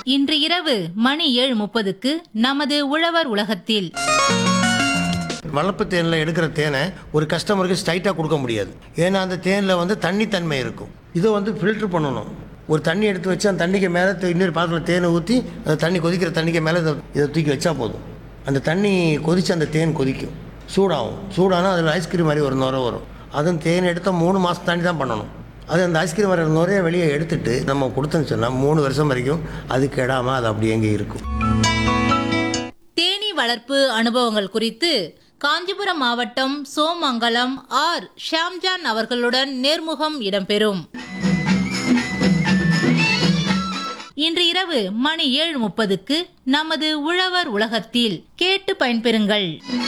இன்று இரவு மணி ஏழு முப்பதுக்கு நமது உழவர் உலகத்தில் வளர்ப்பு தேனில் எடுக்கிற தேனை ஒரு கஸ்டமருக்கு ஸ்ட்ரைட்டாக கொடுக்க முடியாது ஏன்னா அந்த தேனில் வந்து தண்ணித்தன்மை இருக்கும் இதை வந்து ஃபில்ட்ரு பண்ணணும் ஒரு தண்ணி எடுத்து வச்சு அந்த தண்ணிக்கு மேலே இன்னொரு பாத்திரத்தில் தேனை ஊற்றி அந்த தண்ணி கொதிக்கிற தண்ணிக்கு மேலே இதை இதை தூக்கி வச்சா போதும் அந்த தண்ணி கொதித்து அந்த தேன் கொதிக்கும் சூடாகும் சூடானால் அதில் ஐஸ்கிரீம் மாதிரி ஒரு நுரை வரும் அதுவும் தேன் எடுத்தால் மூணு மாதம் தாண்டி தான் பண்ணணும் அது அந்த ஐஸ்கிரீம் வர நுரைய வெளியே எடுத்துட்டு நம்ம கொடுத்தோன்னு சொன்னால் மூணு வருஷம் வரைக்கும் அது கெடாமல் அது அப்படியே எங்கே இருக்கும் தேனீ வளர்ப்பு அனுபவங்கள் குறித்து காஞ்சிபுரம் மாவட்டம் சோமங்கலம் ஆர் ஷியாம்ஜான் அவர்களுடன் நேர்முகம் இடம்பெறும் இன்று இரவு மணி ஏழு முப்பதுக்கு நமது உழவர் உலகத்தில் கேட்டு பயன்பெறுங்கள்